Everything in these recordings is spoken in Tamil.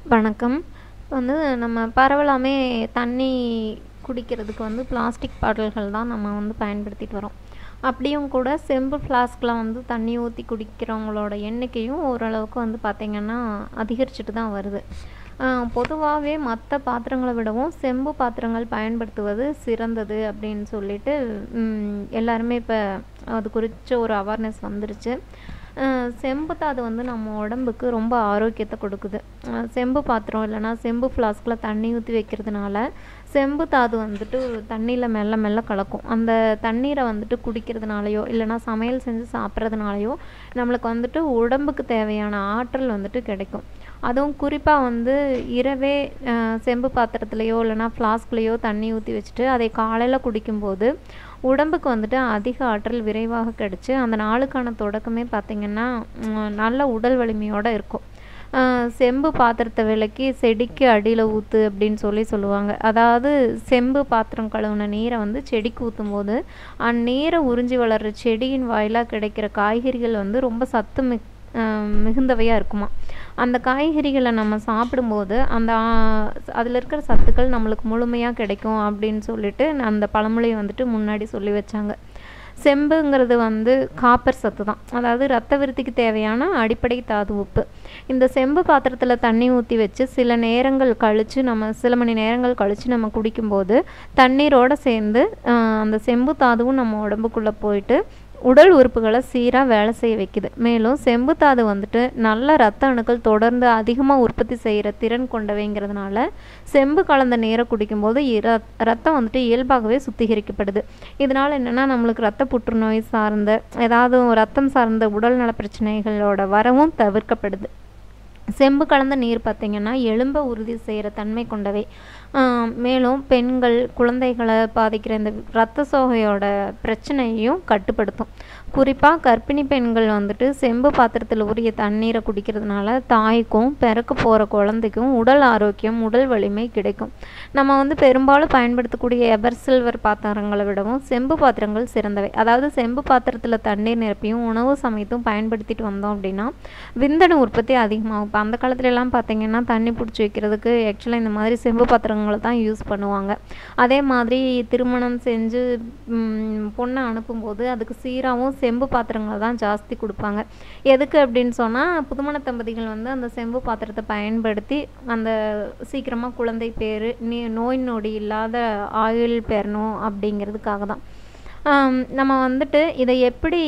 வணக்கம் இப்போ வந்து நம்ம பரவலாமே தண்ணி குடிக்கிறதுக்கு வந்து பிளாஸ்டிக் பாட்டில்கள் தான் நம்ம வந்து பயன்படுத்திட்டு வரோம் அப்படியும் கூட செம்பு ஃப்ளாஸ்கில் வந்து தண்ணி ஊற்றி குடிக்கிறவங்களோட எண்ணிக்கையும் ஓரளவுக்கு வந்து பார்த்திங்கன்னா அதிகரிச்சுட்டு தான் வருது பொதுவாகவே மற்ற பாத்திரங்களை விடவும் செம்பு பாத்திரங்கள் பயன்படுத்துவது சிறந்தது அப்படின்னு சொல்லிட்டு ம், எல்லாருமே இப்போ அது குறித்த ஒரு அவேர்னஸ் வந்துருச்சு அஹ் செம்பு தாது வந்து நம்ம உடம்புக்கு ரொம்ப ஆரோக்கியத்தை கொடுக்குது அஹ் செம்பு பாத்திரம் இல்லைன்னா செம்பு ஃப்ளாஸ்கில் தண்ணி ஊற்றி வைக்கிறதுனால செம்பு தாது வந்துட்டு தண்ணியில் மெல்ல மெல்ல கலக்கும் அந்த தண்ணீரை வந்துட்டு குடிக்கிறதுனாலையோ இல்லைன்னா சமையல் செஞ்சு சாப்பிட்றதுனாலையோ நம்மளுக்கு வந்துட்டு உடம்புக்கு தேவையான ஆற்றல் வந்துட்டு கிடைக்கும் அதுவும் குறிப்பாக வந்து இரவே அஹ் செம்பு பாத்திரத்துலையோ இல்லைன்னா ஃப்ளாஸ்க்லேயோ தண்ணி ஊற்றி வச்சுட்டு அதை காலையில் குடிக்கும்போது உடம்புக்கு வந்துட்டு அதிக ஆற்றல் விரைவாக கிடைச்சு அந்த நாளுக்கான தொடக்கமே பார்த்திங்கன்னா உம், நல்ல உடல் வலிமையோடு இருக்கும் ஆஹ் செம்பு பாத்திரத்தை விலக்கி செடிக்கு அடியில் ஊற்று அப்படின்னு சொல்லி சொல்லுவாங்க அதாவது செம்பு பாத்திரம் கழுவுன நீரை வந்து செடிக்கு ஊற்றும் போது அந்நீரை உறிஞ்சி வளர்கிற செடியின் வாயிலாக கிடைக்கிற காய்கறிகள் வந்து ரொம்ப சத்து மிக் மிகுந்தவையாக இருக்குமா அந்த காய்கறிகளை நம்ம சாப்பிடும்போது அந்த அதில் இருக்கிற சத்துக்கள் நம்மளுக்கு முழுமையாக கிடைக்கும் அப்படின்னு சொல்லிட்டு அந்த பழமொழியை வந்துட்டு முன்னாடி சொல்லி வச்சாங்க செம்புங்கிறது வந்து காப்பர் சத்து தான் அதாவது ரத்த விருத்திக்கு தேவையான அடிப்படை தாது உப்பு இந்த செம்பு பாத்திரத்தில் தண்ணி ஊற்றி வச்சு சில நேரங்கள் கழித்து நம்ம சில மணி நேரங்கள் கழித்து நம்ம குடிக்கும்போது தண்ணீரோடு சேர்ந்து ஆஹ், அந்த செம்பு தாதுவும் நம்ம உடம்புக்குள்ளே போயிட்டு உடல் உறுப்புகளை சீராக வேலை செய்ய வைக்குது மேலும் செம்பு தாது வந்துட்டு நல்ல ரத்த அணுக்கள் தொடர்ந்து அதிகமாக உற்பத்தி செய்கிற திறன் கொண்டவைங்கிறதுனால செம்பு கலந்த நீரை குடிக்கும்போது இர ரத்தம் வந்துட்டு இயல்பாகவே சுத்திகரிக்கப்படுது இதனால் என்னென்னா நம்மளுக்கு ரத்த புற்றுநோய் சார்ந்த ஏதாவது ரத்தம் சார்ந்த உடல்நல பிரச்சனைகளோட வரவும் தவிர்க்கப்படுது செம்பு கலந்த நீர் பார்த்திங்கன்னா எலும்பை உறுதி செய்கிற தன்மை கொண்டவை ஆம், மேலும் பெண்கள் குழந்தைகளை பாதிக்கிற இந்த இரத்த சோகையோட பிரச்சனையையும் கட்டுப்படுத்தும் குறிப்பாக கர்ப்பிணி பெண்கள் வந்துட்டு செம்பு பாத்திரத்தில் உரிய தண்ணீரை குடிக்கிறதுனால தாய்க்கும் பிறக்க போகிற குழந்தைக்கும் உடல் ஆரோக்கியம் உடல் வலிமை கிடைக்கும் நம்ம வந்து பெரும்பாலும் பயன்படுத்தக்கூடிய எவர் சில்வர் பாத்திரங்களை விடவும் செம்பு பாத்திரங்கள் சிறந்தவை அதாவது செம்பு பாத்திரத்தில் தண்ணீர் நிரப்பியும் உணவு சமைத்தும் பயன்படுத்திட்டு வந்தோம் அப்படின்னா விந்தணு உற்பத்தி அதிகமாகும் இப்போ அந்த காலத்துல எல்லாம் பார்த்தீங்கன்னா தண்ணி பிடிச்சி வைக்கிறதுக்கு ஆக்சுவலாக இந்த மாதிரி செம்பு பாத்திரங்களை தான் யூஸ் பண்ணுவாங்க அதே மாதிரி திருமணம் செஞ்சு ம், பொண்ணை அனுப்பும்போது அதுக்கு சீராகவும் செம்பு பாத்திரங்களை தான் ஜாஸ்தி கொடுப்பாங்க எதுக்கு அப்படின்னு சொன்னால் புதுமண தம்பதிகள் வந்து அந்த செம்பு பாத்திரத்தை பயன்படுத்தி அந்த சீக்கிரமாக குழந்தை பேர் நீ நோய் நொடி இல்லாத ஆயுள் பெறணும் அப்படிங்கிறதுக்காக தான் ஆம், நம்ம வந்துட்டு இதை எப்படி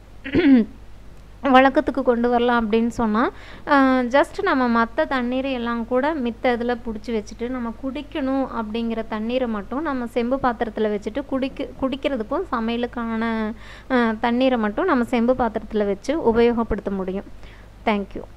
வழக்கத்துக்கு கொண்டு வரலாம் அப்படின்னு சொன்னால் ஜஸ்ட் நம்ம மற்ற தண்ணீரை எல்லாம் கூட மித்த இதில் பிடிச்சி வச்சுட்டு நம்ம குடிக்கணும் அப்படிங்கிற தண்ணீரை மட்டும் நம்ம செம்பு பாத்திரத்தில் வச்சுட்டு குடிக்க குடிக்கிறதுக்கும் சமையலுக்கான அஹ், தண்ணீரை மட்டும் நம்ம செம்பு பாத்திரத்தில் வச்சு உபயோகப்படுத்த முடியும் தேங்க்யூ